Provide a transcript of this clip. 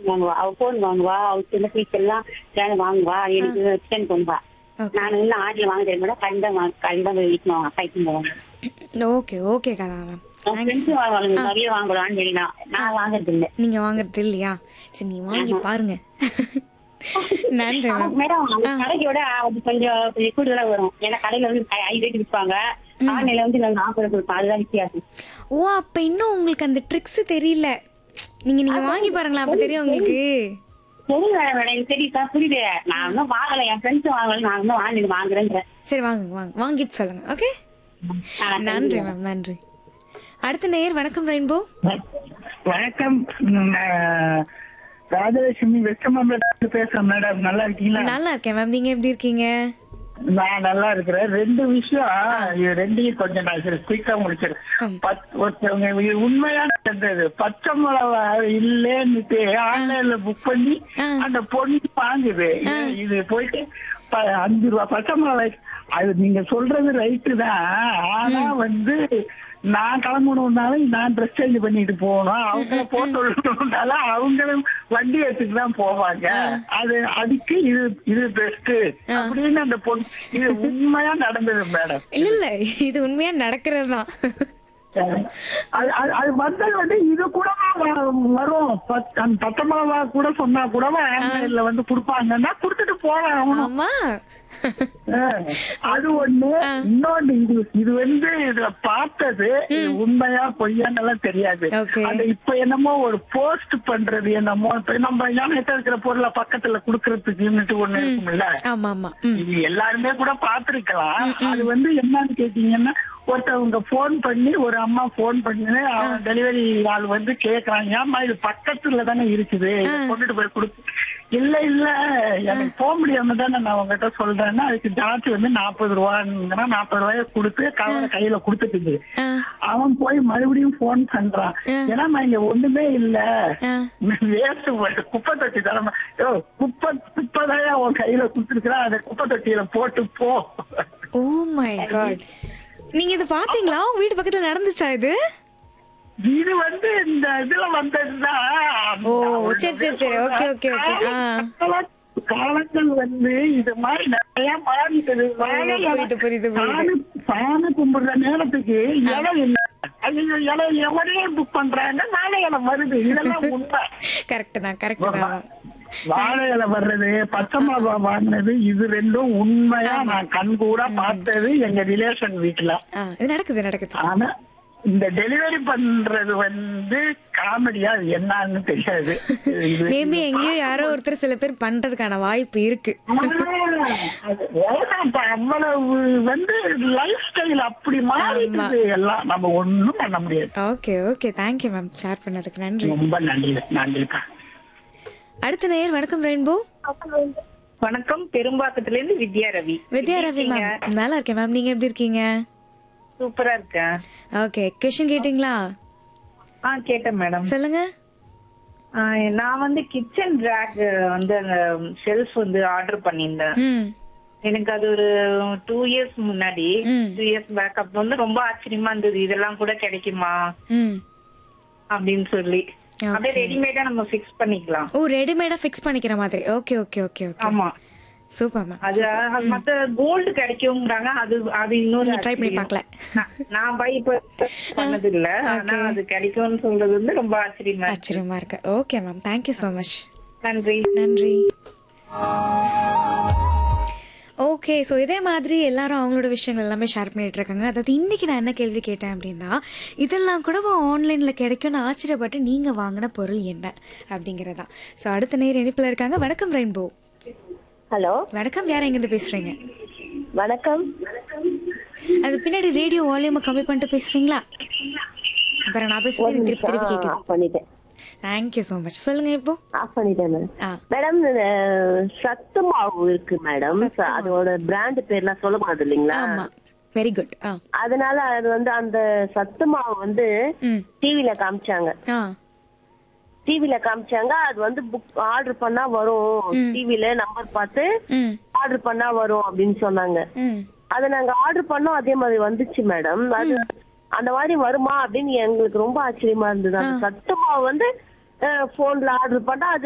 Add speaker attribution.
Speaker 1: வாங்குவா அவ போன் வாங்குவா அவ சின்ன பீஸ் எல்லாம் சேனல் வாங்குவா எனக்கு சிக்கன் கொண்டு வா
Speaker 2: ஓகே
Speaker 1: நான் இன்னும் ஆடியில் வாங்க தெரியும் மேடம் கண்டம் கண்டம் வீட்டுல வாங்க சைக்கிள் வாங்க
Speaker 2: okay okay Kala ma'am thanks
Speaker 1: friends வாங்குவாங்க நிறைய வாங்கலாம்னு சொல்லி நான் நான் வாங்குறது இல்லை
Speaker 2: நீங்க வாங்குறது இல்லையா சரி நீ வாங்கி பாருங்க நன்றி மேம்
Speaker 1: மேடம் அந்த கடைக்கு விட அது கொஞ்சம் கொஞ்சம் கூடுதலா வரும் ஏன்னா கடையில வந்து ஐ ரேட் விற்பாங்க ஆன்லைன்ல வந்து நாங்க நாற்பது கொடுப்போம் அதுதான் வித்தியாசம்
Speaker 2: ஓ அப்ப இன்னும் உங்களுக்கு அந்த ட்ரிக்ஸ் தெரியல நீங்க நீங்க வாங்கி பாருங்களா அப்ப தெரியும் உங்களுக்கு
Speaker 1: சரி மேடம் எனக்கு தெரியுதா புரியுது நான் இன்னும் வாங்கல என் ஃப்ரெண்ட்ஸ் வாங்கல நான் இன்னும் வாங்கி வாங்குறேன்றேன்
Speaker 2: சரி வாங்க வாங்க வாங்கிட்டு சொல்லுங்க ஓகே
Speaker 1: ஆ,
Speaker 2: நன்றி மேம் நன்றி அடுத்த நேயர் வணக்கம் ரெயின்போ
Speaker 3: வணக்கம் நான் ராஜலட்சுமி வெஸ்டமாம்பலத்துல பேசுறேன் மேடம் நல்லா இருக்கீங்களா
Speaker 2: நல்லா இருக்கேன் மேம் நீங்க எப்படி இருக்கீங்க
Speaker 3: நான் நல்லா இருக்கிறேன் ரெண்டு விஷயம் இது ரெண்டையும் கொஞ்சம் நான் சரி குயிக்கா முடிச்சிருக்கேன் பத்- ஒருத்தவங்க இது உண்மையான இருந்தது பச்சை மிளகா இல்லேன்னுட்டு ஆன்லைன்ல புக் பண்ணி
Speaker 2: ஆ.
Speaker 3: அந்த பொண்ணு வாங்குது இது- இது போயிட்டு ப- அஞ்சு ரூபா பச்சை மிளகாய் அது நீங்க சொல்றது ரைட்டு தான் ஆனா வந்து நான் கிளம்பணும்னாலும் நான் ட்ரெஸ் சேஞ்ச் பண்ணிட்டு போகணும் அவங்கள போட்டு விடணும்னாலும் அவங்களும் வண்டி எடுத்துட்டு தான் போவாங்க அது அதுக்கு இது இது பெஸ்ட் அப்படின்னு அந்த பொண்ணு இது உண்மையா நடந்தது மேடம்
Speaker 2: இல்ல இல்ல இது உண்மையா நடக்கிறது தான்
Speaker 3: அது அது- அது வந்தது வந்து இது கூட வரும் பத்- அந்த பத்தொன்பதா கூட சொன்னா கூட ஆன்லைன்ல வந்து கொடுப்பாங்கன்னா கொடுத்துட்டு போவேன் அவனும்
Speaker 2: ஆமா
Speaker 3: அது ஒண்ணு இன்னொன்னு இது இது வந்து இதுல பார்த்தது இது உண்மையா பொய்யான்னெல்லாம் தெரியாது
Speaker 2: Okay.
Speaker 3: அது இப்ப என்னமோ ஒரு போஸ்ட் பண்றது என்னமோ இப்ப நம்ம ஏன்னா இருக்கிற பொருளை பக்கத்துல குடுக்கறதுக்கு ஒண்ணு இருக்கும்ல
Speaker 2: ஆமா ஆமா ம்
Speaker 3: இது எல்லாருமே கூட பாத்திருக்கலாம் அது வந்து என்னன்னு கேட்டீங்கன்னா ஒருத்தவங்க போன் பண்ணி ஒரு அம்மா போன் பண்ணி அவன் டெலிவரி ஆள் வந்து கேக்குறாங்க ஏம்மா இது பக்கத்துல தானே இருக்குது இதை கொண்டுட்டு போய் கொடுத்து இல்ல இல்ல எனக்கு போக முடியாம தானே நான் உங்ககிட்ட சொல்றேன்னா அதுக்கு ஜார்ஜ் வந்து நாற்பது ரூபாங்கன்னா நாற்பது ரூபாய கொடுத்து கவரை கையில கொடுத்துட்டு
Speaker 2: ஆ,
Speaker 3: அவன் போய் மறுபடியும் போன் பண்றான் ஏன்னா நான் இங்க ஒண்ணுமே இல்ல
Speaker 2: ஆ.
Speaker 3: வேஸ்ட் போட்டு குப்பை தொட்டி தரமா யோ குப்பை குப்பைதான் உன் கையில குடுத்துருக்கா அதை குப்பை தொட்டியில போட்டு போ
Speaker 2: ஓ மை காட் நீங்க இது பாத்தீங்களா உங்க வீட்டு பக்கத்துல நடந்துச்சா இது
Speaker 3: இது வந்து இந்த இதுல வந்ததுதான்
Speaker 2: ஓ, சரி, சரி, சரி. Okay, okay, okay. ஆ.
Speaker 3: கால- காலங்கள் வந்து இது மாதிரி நிறைய மாறிட்டது வாழை இலை-
Speaker 2: புரியுது, புரியுது, புரியுது.
Speaker 3: சாமி- சாமி கும்பிடுற நேரத்துக்கு இலை இல்லை ஐயோ இலை எவனே புக் பண்றாங்க வாழை இலை வருது இதெல்லாம் உண்மை
Speaker 2: கரெக்ட் தான் கரெக்ட் தான்
Speaker 3: வாழை இலை வர்றது பச்சை மிளகா வாங்கினது இது ரெண்டும் உண்மையா நான் கண் கூட பார்த்தது எங்க ரிலேஷன் வீட்டுல
Speaker 2: ஆ, இது நடக்குது நடக்குது
Speaker 3: ஆனா இந்த டெலிவரி பண்றது வந்து காமெடியா அது என்னன்னு தெரியாது இது-
Speaker 2: மேபி எங்கேயோ யாரோ ஒருத்தர் சில பேர் பண்றதுக்கான வாய்ப்பு இருக்கு
Speaker 3: அது உலகம் அவ்வளவு வந்து லைஃப் ஸ்டைல் அப்படி மாறிடுது எல்லாம் நம்ம ஒண்ணும் பண்ண முடியாது
Speaker 2: okay okay thank you ma'am share பண்ணதுக்கு நன்றி
Speaker 3: ரொம்ப நன்றி நன்றிப்பா
Speaker 2: அடுத்த நேயர் வணக்கம் ரெயின்போ
Speaker 4: வணக்கம் பெரும்பாக்கத்துல இருந்து வித்யா ரவி
Speaker 2: வித்யா ரவி மேம் நல்லா இருக்கேன் மேம் நீங்க எப்படி இருக்கீங்க
Speaker 4: சூப்பரா இருக்கேன்
Speaker 2: ஓகே கொஸ்டின் கேட்டிங்களா
Speaker 4: ஆ கேட்டேன் மேடம்
Speaker 2: சொல்லுங்க
Speaker 4: ஆ, நான் வந்து கிச்சன் ரேக் வந்து அந்த ஷெல்ஃப் வந்து ஆர்டர் பண்ணியிருந்தேன்
Speaker 2: ம்
Speaker 4: எனக்கு அது ஒரு டூ இயர்ஸ் முன்னாடி
Speaker 2: ம்.
Speaker 4: டூ இயர்ஸ் பேக் அப்ப வந்து ரொம்ப ஆச்சரியமா இருந்தது இதெல்லாம் கூட கிடைக்குமா
Speaker 2: ம்
Speaker 4: அப்படின்னு சொல்லி
Speaker 2: Okay.
Speaker 4: அப்படியே ரெடிமேடா நம்ம ஃபிக்ஸ் பண்ணிக்கலாம்
Speaker 2: ஓ ரெடிமேடா ஃபிக்ஸ் பண்ணிக்கிற மாதிரி ஓகே ஓகே ஓகே ஓகே
Speaker 4: ஆமா
Speaker 2: சூப்பர் மேம்
Speaker 4: அது அது மத்த கோல்டு கிடைக்கும்ங்கறாங்க அது அது இன்னொரு
Speaker 2: நீங்க ட்ரை பண்ணி
Speaker 4: ஆச்சரியம்.
Speaker 2: பார்க்கல
Speaker 4: நான் நான் பை பண்ணது இல்ல ஆனா அது கிடைக்கும்னு சொல்றது வந்து ரொம்ப ஆச்சரியமா இருக்கு.
Speaker 2: ஆச்சரியமா இருக்கு okay ma'am thank you so much
Speaker 4: நன்றி
Speaker 2: நன்றி ஓகே ஸோ இதே மாதிரி எல்லாரும் அவங்களோட விஷயங்கள் எல்லாமே ஷேர் பண்ணிட்டு இருக்காங்க அதாவது இன்னைக்கு நான் என்ன கேள்வி கேட்டேன் அப்படின்னா இதெல்லாம் கூட ஆன்லைனில் கிடைக்கும்னு ஆச்சரியப்பட்டு நீங்கள் வாங்கின பொருள் என்ன அப்படிங்கிறதா ஸோ அடுத்த நேர் இணைப்பில் இருக்காங்க வணக்கம் ரெயின்போ
Speaker 5: ஹலோ
Speaker 2: வணக்கம் யார் எங்கேருந்து பேசுகிறீங்க
Speaker 5: வணக்கம்
Speaker 2: அது பின்னாடி ரேடியோ வால்யூமை கம்மி பண்ணிட்டு பேசுகிறீங்களா அப்புறம் நான் பேசுறது எனக்கு திருப்பி திருப்பி கேட்குது
Speaker 5: ஆஃப் பண்ணிட்டேன்
Speaker 2: தேங்க்யூ ஸோ மச் சொல்லுங்கள் இப்போ
Speaker 5: ஆஃப் பண்ணிட்டேன் மேடம்
Speaker 2: ஆ
Speaker 5: மேடம் அஹ், சத்து மாவு இருக்கு மேடம் அதோட பிராண்ட் பேர்லாம் சொல்ல முடியாது இல்லைங்களா
Speaker 2: ஆமாம் வெரி குட் ஆ
Speaker 5: அதனால அது வந்து அந்த சத்து மாவு வந்து
Speaker 2: ம்
Speaker 5: டிவில காமிச்சாங்க
Speaker 2: ஆ
Speaker 5: டிவில காமிச்சாங்க அது வந்து புக் ஆர்டர் பண்ணா வரும் டிவில நம்பர் பார்த்து
Speaker 2: ம்
Speaker 5: ஆர்டர் பண்ணா வரும் அப்படின்னு சொன்னாங்க
Speaker 2: ம்
Speaker 5: அத நாங்க ஆர்டர் பண்ணோம் அதே மாதிரி வந்துச்சு மேடம் அது அந்த மாதிரி வருமா அப்படின்னு எங்களுக்கு ரொம்ப ஆச்சரியமா இருந்தது அந்த சத்து மாவு வந்து போன்ல ஆர்டர் பண்ணா அது